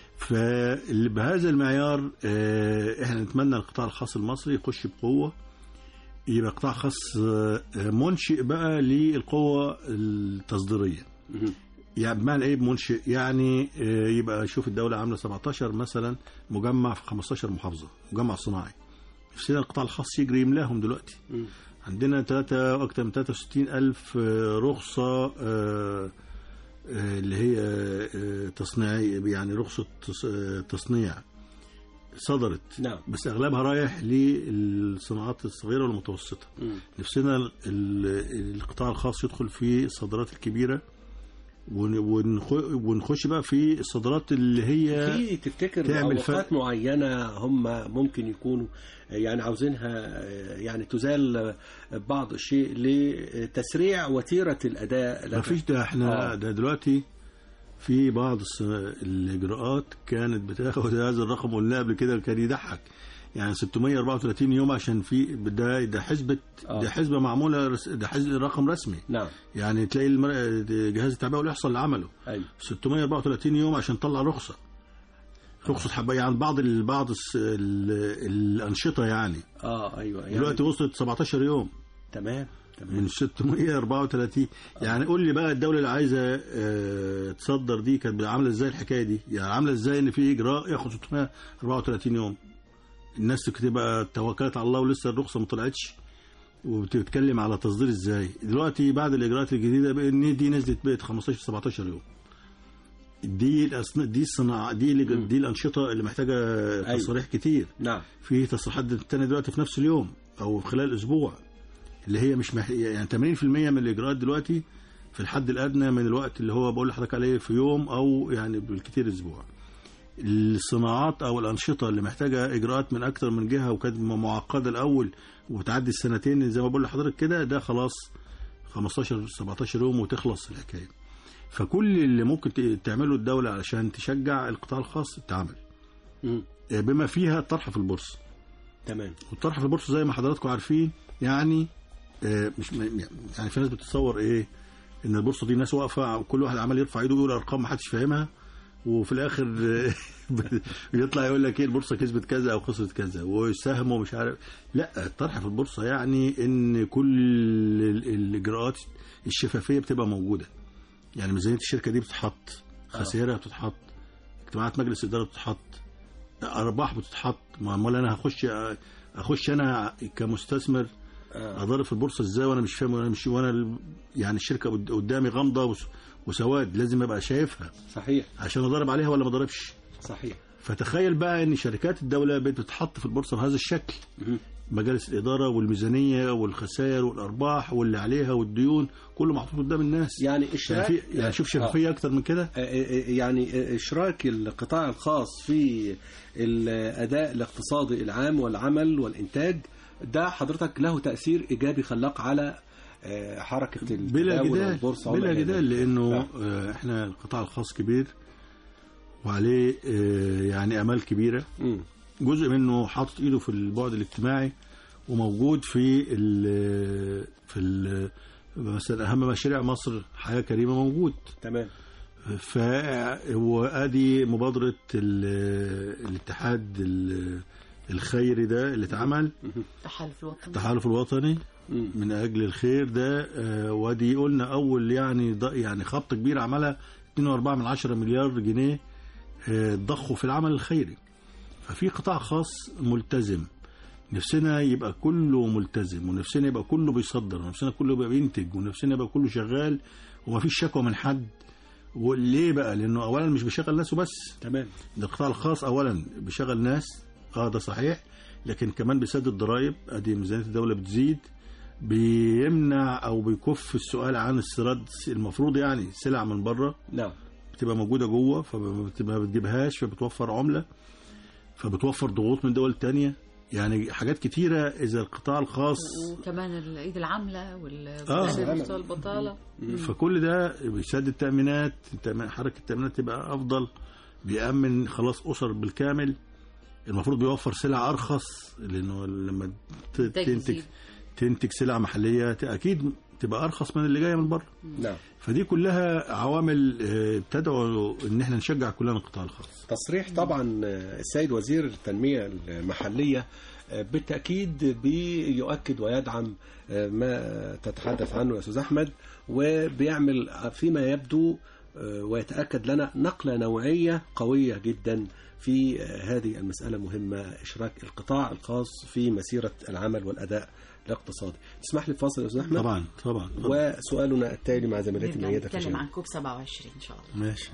فبهذا المعيار آه، احنا نتمنى القطاع الخاص المصري يخش بقوه يبقى قطاع خاص آه، منشئ بقى للقوه التصديريه مهم. يعني بمعنى ايه منشئ يعني آه، يبقى شوف الدوله عامله 17 مثلا مجمع في 15 محافظه مجمع صناعي نفسنا القطاع الخاص يجري يملاهم دلوقتي مم. عندنا ثلاثة أكثر من 63 ألف آه، رخصة آه، آه، اللي هي آه، تصنيعية يعني رخصة تص- آه، تصنيع صدرت نعم بس أغلبها رايح للصناعات الصغيرة والمتوسطة مم. نفسنا ال- ال- القطاع الخاص يدخل في الصادرات الكبيرة ون- ونخ- ونخش بقى في الصادرات اللي هي في تفتكر تعمل اوقات فرق. معينه هم ممكن يكونوا يعني عاوزينها يعني تزال بعض الشيء لتسريع وتيره الاداء ما فيش ده احنا آه. ده دلوقتي في بعض الس- الاجراءات كانت بتاخد هذا الرقم قلنا قبل كده كان يضحك يعني 634 يوم عشان في ده ده حسبه آه. ده حسبه معموله رس- ده حسب رقم رسمي نعم يعني تلاقي المر... جهاز التعبئه والاحصاء اللي عمله ايوه 634 يوم عشان تطلع رخصه رخصه حبه يعني بعض ال... بعض الس... ال... الانشطه يعني اه ايوه يعني دلوقتي وصلت 17 يوم تمام تمام من 634 يعني قول لي بقى الدوله اللي عايزه آه، تصدر دي كانت عامله ازاي الحكايه دي يعني عامله ازاي ان في اجراء ياخد 634 يوم الناس تبقى توكلت على الله ولسه الرخصه ما طلعتش وبتتكلم على تصدير ازاي دلوقتي بعد الاجراءات الجديده بقى ان دي نزلت بقت 15 17 يوم دي الأصن... دي الصناعه دي ال- دي الانشطه اللي محتاجه تصاريح كتير نعم في تصريحات تانية دلوقتي في نفس اليوم او خلال اسبوع اللي هي مش مح... يعني 80% من الاجراءات دلوقتي في الحد الادنى من الوقت اللي هو بقول لحضرتك عليه في يوم او يعني بالكثير اسبوع الصناعات او الانشطه اللي محتاجه اجراءات من اكثر من جهه وكانت معقده الاول وتعدي السنتين زي ما بقول لحضرتك كده ده خلاص 15 17 يوم وتخلص الحكايه فكل اللي ممكن ت- تعمله الدوله علشان تشجع القطاع الخاص تعمل مم. بما فيها الطرح في البورصه تمام والطرح في البورصه زي ما حضراتكم عارفين يعني آه، مش م- يعني في ناس بتتصور ايه ان البورصه دي ناس واقفه وكل واحد عمال يرفع ايده ويقول ارقام ما حدش فاهمها وفي الاخر آه، يطلع يقول لك ايه البورصه كسبت كذا او خسرت كذا وسهم ومش عارف لا الطرح في البورصه يعني ان كل ال- الاجراءات الشفافيه بتبقى موجوده يعني ميزانيه الشركه دي بتتحط خسائرها بتتحط اجتماعات مجلس الاداره بتتحط ارباح بتتحط ما امال انا هخش اخش انا كمستثمر آه. اضرب في البورصه ازاي وانا مش فاهم وانا مش وانا ال- يعني الشركه قد- قدامي غامضه وس- وسواد لازم ابقى شايفها صحيح عشان اضرب عليها ولا ما اضربش صحيح فتخيل بقى ان شركات الدوله بتتحط في البورصه بهذا الشكل مهم. مجالس الاداره والميزانيه والخسائر والارباح واللي عليها والديون كله محطوط قدام الناس يعني يعني, اشراك في يعني شوف شفافيه اكتر من كده آه، آه، يعني اشراك القطاع الخاص في الاداء الاقتصادي العام والعمل والانتاج ده حضرتك له تاثير ايجابي خلاق على آه، حركه بلا التداول جدال والبورصه بلا وما إلى جدال ذلك. لانه آه. آه، احنا القطاع الخاص كبير وعليه آه، يعني امال كبيره مم. جزء منه حاطط ايده في البعد الاجتماعي وموجود في ال في ال مثلا اهم مشاريع مصر حياه كريمه موجود تمام ف وادي مبادره ال- الاتحاد ال- الخيري ده اللي اتعمل التحالف الوطني التحالف الوطني مم. من اجل الخير ده آه، ودي قلنا اول يعني ض- يعني خبط كبير عملها 2.4 من 10 مليار جنيه آه، ضخوا في العمل الخيري ففي قطاع خاص ملتزم نفسنا يبقى كله ملتزم ونفسنا يبقى كله بيصدر ونفسنا كله يبقى بينتج ونفسنا يبقى كله شغال ومفيش شكوى من حد وليه بقى لانه اولا مش بيشغل ناس وبس تمام ده القطاع الخاص اولا بيشغل ناس اه ده صحيح لكن كمان بيسدد ضرائب ادي ميزانيه الدوله بتزيد بيمنع او بيكف السؤال عن استيراد المفروض يعني سلع من بره نعم بتبقى موجوده جوه فما بتجيبهاش فبتوفر عمله فبتوفر ضغوط من دول تانية يعني حاجات كتيره اذا القطاع الخاص وكمان الايد العامله آه. والبطاله البطاله فكل ده بيسدد تأمينات التأمين- حركة التأمينات تبقى أفضل بيأمن خلاص أسر بالكامل المفروض بيوفر سلع ارخص لانه لما ت- إنتاج تنتج يزيد. تنتج سلع محليه ت- اكيد تبقى ارخص من اللي جايه من بره نعم فدي كلها عوامل آه، تدعو ان احنا نشجع كلنا القطاع الخاص تصريح طبعا السيد وزير التنمية المحلية بالتأكيد بيؤكد ويدعم ما تتحدث عنه يا أستاذ أحمد وبيعمل فيما يبدو ويتأكد لنا نقلة نوعية قوية جدا في هذه المسألة مهمة إشراك القطاع الخاص في مسيرة العمل والأداء الاقتصادي تسمح لي فاصل يا أستاذ أحمد طبعا طبعا, طبعا. وسؤالنا التالي مع زميلتي نرجع ميادة نتكلم فشل عن كوب 27 ان شاء الله ماشي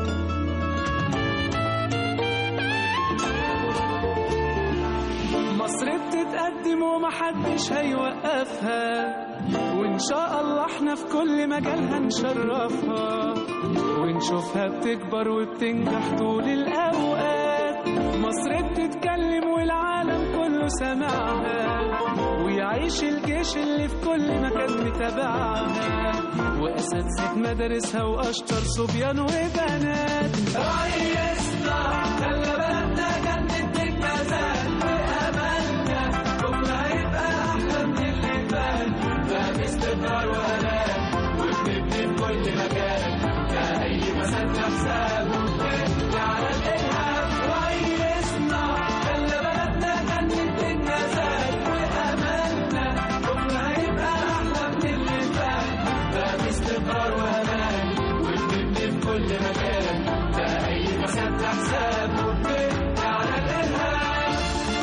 مصر بتتقدم ومحدش هيوقفها وإن شاء الله احنا في كل مجال هنشرفها ونشوفها بتكبر وبتنجح طول الأوقات مصر بتتكلم والعالم كله سمعها ويعيش الجيش اللي في كل مكان متابعها وأساتذة مدارسها وأشطر صبيان وبنات ريسنا خلى بلدنا جنة الجزال وأملنا بكرة هيبقى أحلى من اللي فات بقى باستقرار وأمان وبنبني في كل مكان لا أي مسافة حساب وبنبني على الإلهام ريسنا خلى بلدنا جنة الجزال وأملنا بكرة هيبقى أحلى من اللي فات بقى باستقرار وأمان وبنبني في كل مكان لا أي مسافة حساب وبنبني على الإلهام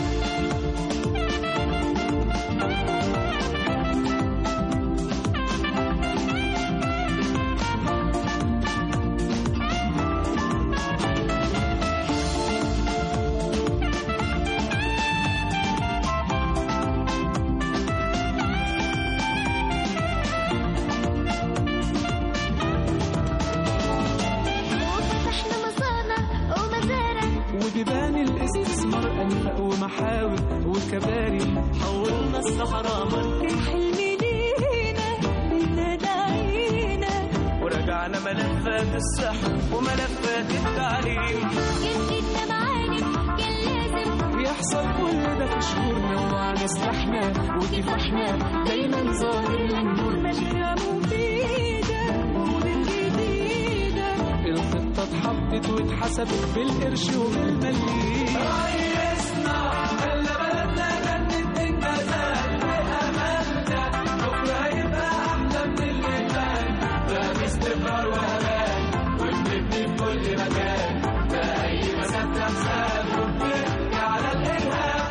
وفتحنا مصانع ومزارع وبيبان الاستثمار أنفق ومحاور وكباري حولنا الصحراء مركب الحلم لينا بتدعينا ورجعنا ملفات الصحة وملفات التعليم جددنا معالم كان لازم يحصل كل ده في شهورنا وعلى سلاحنا وكفاحنا دايما ظاهر للنور مشاريع مفيدة ومدن جديدة الخطة اتحطت واتحسبت بالقرش وبالمليم ريسنا خلى بلدنا جنة إنجازات وأملنا بكرة هيبقى أحلى من اللي فات بقى باستقرار وأمان وبنبني في كل مكان لا أي مسافة حساب وبنبني على الإلهام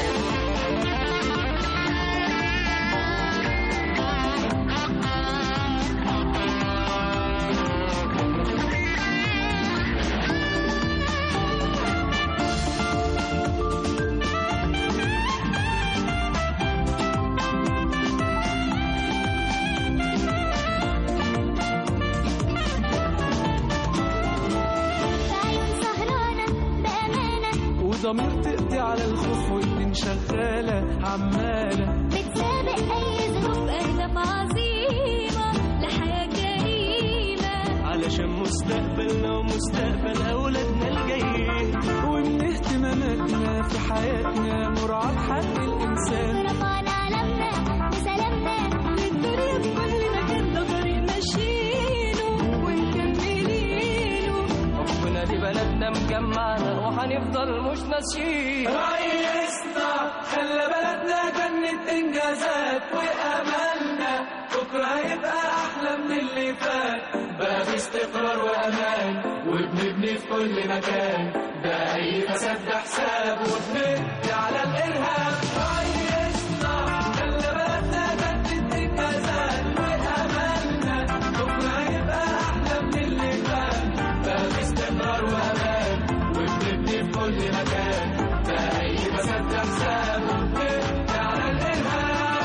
بعيون سهرانة بأمانة وضمير تقضي على الخوف وإيدين شغالة عمالة بتسابق أي ظروف أهداف عظيمة لحياة كريمة علشان مستقبلنا ومستقبل أولادنا الجايين وإن اهتماماتنا في حياتنا مراعاة حق الإنسان رفعنا علمنا بسلامنا للدنيا في كل مكان ده طريق ماشيينه ومكملينه حبنا لبلدنا مجمعنا وهنفضل مش ناسيين ريسنا خلى بلدنا جنة إنجازات وأملنا بكرة هيبقى أحلى من اللي فات بقى في استقرار وأمان وبنبني في كل مكان ده أي فساد ده حساب وبنبني على الإرهاب ريسنا خلى بلدنا جنة إنجازات وأملنا بكرة هيبقى أحلى من اللي فات بقى في استقرار وأمان وبنبني في كل مكان ده أي فساد ده حساب وبنبني على الإرهاب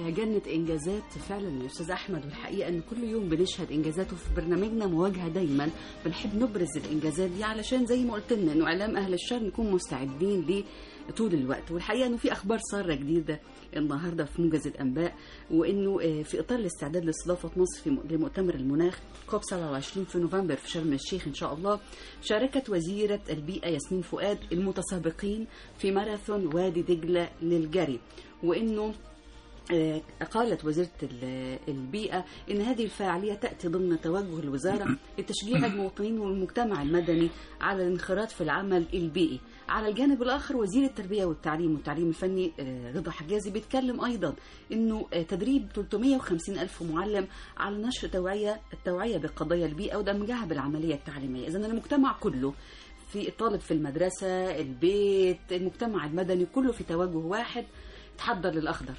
آه، جنة إنجازات فعلا يا أستاذ أحمد والحقيقة أن كل يوم بنشهد إنجازات وفي برنامجنا مواجهة دايما بنحب نبرز الإنجازات دي علشان زي ما قلت لنا أنه إعلام أهل الشر نكون مستعدين ليه طول الوقت والحقيقة أنه في أخبار سارة جديدة النهاردة في موجز الأنباء وأنه آه، في إطار الاستعداد لاستضافة مصر في م- لمؤتمر المناخ كوب 27 في نوفمبر في شرم الشيخ إن شاء الله شاركت وزيرة البيئة ياسمين فؤاد المتسابقين في ماراثون وادي دجلة للجري وأنه آه، قالت وزيرة ال- البيئة إن هذه الفعالية تأتي ضمن توجه الوزارة لتشجيع المواطنين والمجتمع المدني على الانخراط في العمل البيئي على الجانب الآخر وزير التربية والتعليم والتعليم الفني آه، رضا حجازي بيتكلم أيضا إنه آه، تدريب 350 ألف معلم على نشر توعية التوعية بقضايا البيئة ودمجها بالعملية التعليمية إذا المجتمع كله في الطالب في المدرسة البيت المجتمع المدني كله في توجه واحد تحضر للأخضر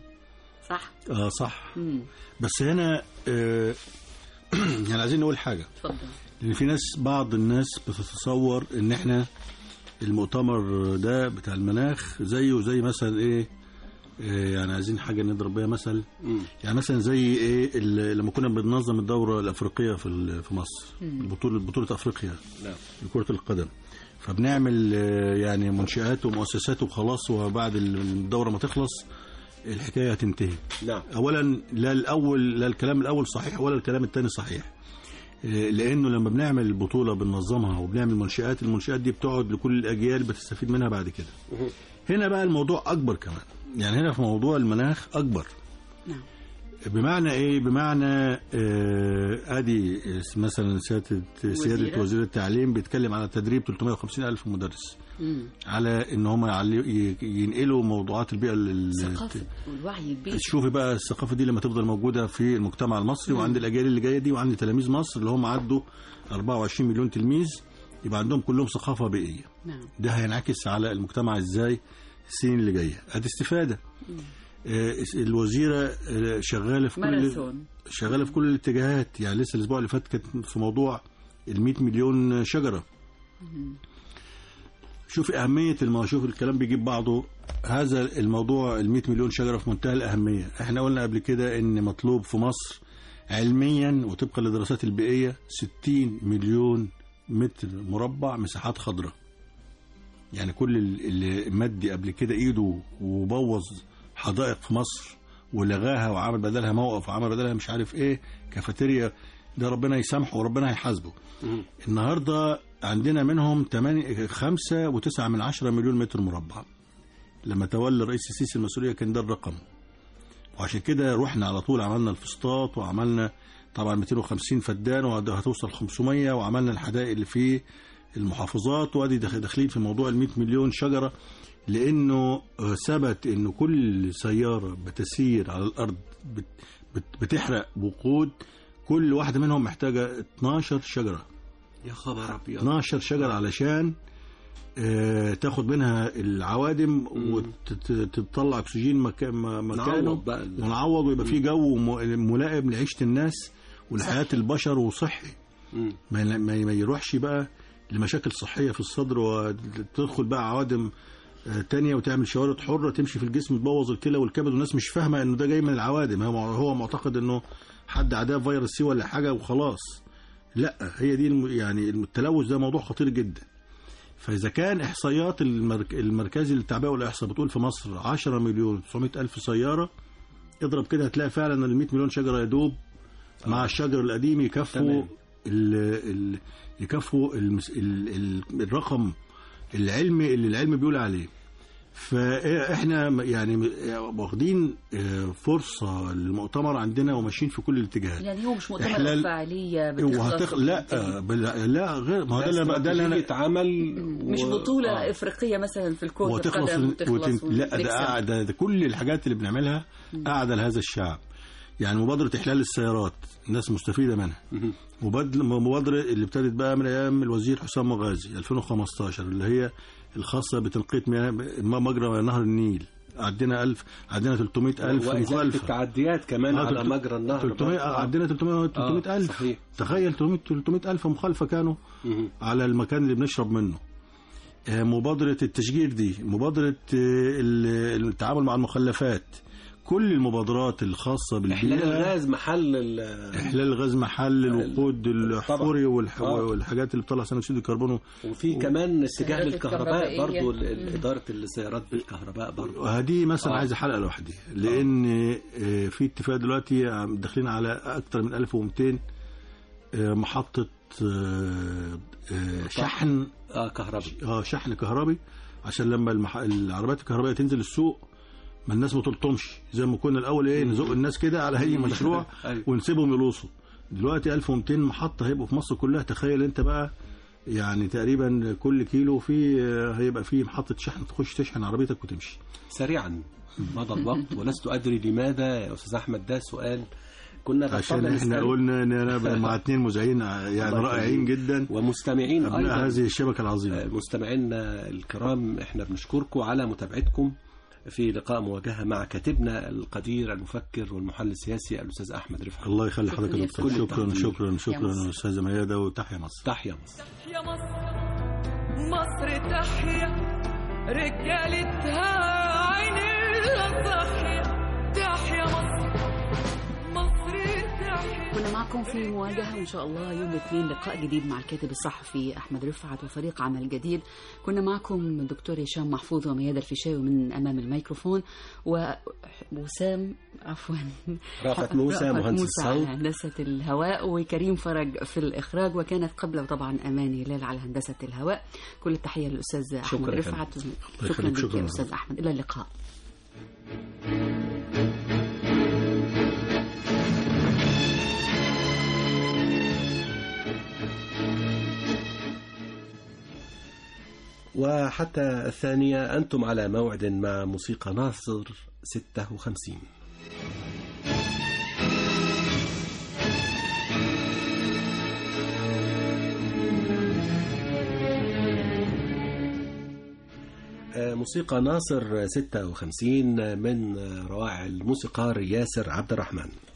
صح؟ اه صح مم. بس هنا آه يعني عايزين نقول حاجه اتفضل لان في ناس بعض الناس بتتصور ان احنا المؤتمر ده بتاع المناخ زيه زي مثلا ايه آه، يعني عايزين حاجه نضرب بيها مثل يعني مثلا زي ايه ال- لما كنا بننظم الدوره الافريقيه في ال- في مصر بطوله بطوله افريقيا نعم لكره القدم فبنعمل آه، يعني منشآت ومؤسسات وخلاص وبعد الدوره ما تخلص الحكايه هتنتهي نعم اولا لا الاول لا الكلام الاول صحيح ولا الكلام الثاني صحيح إيه، لانه لما بنعمل البطوله بننظمها وبنعمل منشات المنشات دي بتقعد لكل الاجيال بتستفيد منها بعد كده هنا بقى الموضوع اكبر كمان يعني هنا في موضوع المناخ اكبر نعم. بمعنى ايه بمعنى آه ادي مثلا سياده وزيرة. سياده وزير التعليم بيتكلم على تدريب 350 الف مدرس مم. على ان هم يعلي- ي- ينقلوا موضوعات البيئه لل- ثقافة والوعي البيئي شوفي بقى الثقافه دي لما تفضل موجوده في المجتمع المصري وعند الاجيال اللي جايه دي وعند تلاميذ مصر اللي هم عدوا 24 مليون تلميذ يبقى عندهم كلهم ثقافه بيئيه نعم ده هينعكس على المجتمع ازاي السنين اللي جايه ادي استفاده آه، الوزيره آه، شغاله في كل ماراثون شغاله في كل الاتجاهات يعني لسه الاسبوع اللي فات كانت في موضوع ال 100 مليون شجره شوف اهميه الموضوع شوف الكلام بيجيب بعضه هذا الموضوع ال 100 مليون شجره في منتهى الاهميه احنا قلنا قبل كده ان مطلوب في مصر علميا وطبقا للدراسات البيئيه 60 مليون متر مربع مساحات خضراء يعني كل ال- اللي مدي قبل كده ايده وبوظ حدائق في مصر ولغاها وعمل بدلها موقف وعمل بدلها مش عارف ايه كافيتيريا ده ربنا يسامحه وربنا هيحاسبه النهارده عندنا منهم 8 5 و9 من 10 مليون متر مربع لما تولى الرئيس السيسي المسؤوليه كان ده الرقم وعشان كده رحنا على طول عملنا الفسطاط وعملنا طبعا 250 فدان وهتوصل 500 وعملنا الحدائق اللي في المحافظات وادي داخ- داخلين في موضوع ال 100 مليون شجره لانه آه، ثبت انه كل سياره بتسير على الارض بت بت- بتحرق وقود كل واحده منهم محتاجه 12 شجره يا خبر ابيض 12 شجره علشان آه، تاخد منها العوادم وتطلع اكسجين مكا- م- مكانه نعوض بقى ال- ونعوض ويبقى في جو م- ملائم لعيشه الناس ولحياه البشر وصحي مم. ما ما ما يروحش بقى لمشاكل صحيه في الصدر وتدخل بقى عوادم آه، تانية وتعمل شوارد حرة تمشي في الجسم تبوظ الكلى والكبد والناس مش فاهمة انه ده جاي من العوادم هو هو معتقد انه حد عداه فيروس سي ولا حاجة وخلاص لا هي دي الم- يعني التلوث ده موضوع خطير جدا فإذا كان إحصائيات المرك... المركزي للتعبئة والإحصاء بتقول في مصر 10 مليون 900 ألف سيارة اضرب كده هتلاقي فعلا ال 100 مليون شجرة يدوب مع الشجر القديم يكفوا تمام. ال... ال... يكفوا المس... ال... ال... الرقم العلمي اللي العلم بيقول عليه فاحنا يعني واخدين فرصه للمؤتمر عندنا وماشيين في كل الاتجاهات يعني هو مش مؤتمر إحلال- فعالية وهتخ... بتخلص لا بل- لا غير ما هو ده اللي ده اللي انا استراتيجية عمل مش و- بطولة آه. إفريقية مثلا في الكرة وتخلص القدم وتن... وتخلص لا ده ونكسب. قاعده ده كل الحاجات اللي بنعملها قاعده لهذا الشعب يعني مبادره احلال السيارات الناس مستفيده منها مهم. مبادرة مبادرة اللي ابتدت بقى من ايام الوزير حسام مغازي 2015 اللي هي الخاصه بتنقيه مياه مجرى نهر النيل عدينا 1000 عدينا 300 ألف وإزالة مخالفة التعديات كمان آه، على تلت- مجرى النهر 300 برضه. عدينا 300 300 ألف صحيح تخيل 300 300 ألف مخالفة كانوا مهم. على المكان اللي بنشرب منه آه، مبادرة التشجير دي مبادرة آه، ال- التعامل مع المخلفات كل المبادرات الخاصه احلال بالبيئه الغاز محل ال- احلال الغاز محل الوقود الحفري والح- آه. والحاجات اللي بتطلع ثاني اكسيد الكربون وفي كمان اتجاه السيارات للكهرباء الكهربائية. برضو ال- ال- اداره السيارات بالكهرباء برضو وهذه مثلا آه. عايزه حلقه لوحدها لان آه، في اتفاق دلوقتي عم- داخلين على اكثر من 1200 آه، محطه آه، آه، شحن اه كهرباء اه شحن كهربي عشان لما المح... العربيات الكهربائيه تنزل السوق ما الناس ما تلطمش زي ما كنا الاول ايه نزق الناس كده على اي مشروع أيوة. ونسيبهم يلوصوا دلوقتي 1200 محطه هيبقوا في مصر كلها تخيل انت بقى يعني تقريبا كل كيلو في آه، هيبقى فيه محطه شحن تخش تشحن عربيتك وتمشي سريعا مضى الوقت ولست ادري لماذا يا استاذ احمد ده سؤال كنا عشان بطلنا احنا نسأله. قلنا ان انا بقى مع اثنين مذيعين يعني الله رائعين يخليك. جدا ومستمعين ابناء ايضا هذه الشبكه العظيمه مستمعينا الكرام احنا بنشكركم على متابعتكم في لقاء مواجهة مع كاتبنا القدير المفكر والمحلل السياسي الأستاذ أحمد رفعت الله يخلي شكراً حضرتك يا يا دكتور كل شكرا التقدير. شكرا يا شكرا مصر. استاذه ميادة وتحيا مصر تحيا مصر يا مصر مصر تحيا رجالتها عينيها صاحية تحيا مصر مصر تحيا كنا معكم في مواجهة وإن شاء الله يوم الاثنين لقاء جديد مع الكاتب الصحفي أحمد رفعت وفريق عمل جديد كنا معكم دكتور هشام محفوظ وميادة الفيشاوي من أمام الميكروفون ووسام عفوا رافت موسى رأفت مهندس موسى على الصوت هندسة الهواء وكريم فرج في الإخراج وكانت قبله طبعا أمان هلال على هندسة الهواء كل التحية للأستاذ أحمد شكراً يا رفعت الله شكرا يخليك، لك شكراً. يا أستاذ أحمد إلى اللقاء وحتى الثانية أنتم على موعد مع موسيقى ناصر 56 آه، موسيقى ناصر 56 من روائع الموسيقار ياسر عبد الرحمن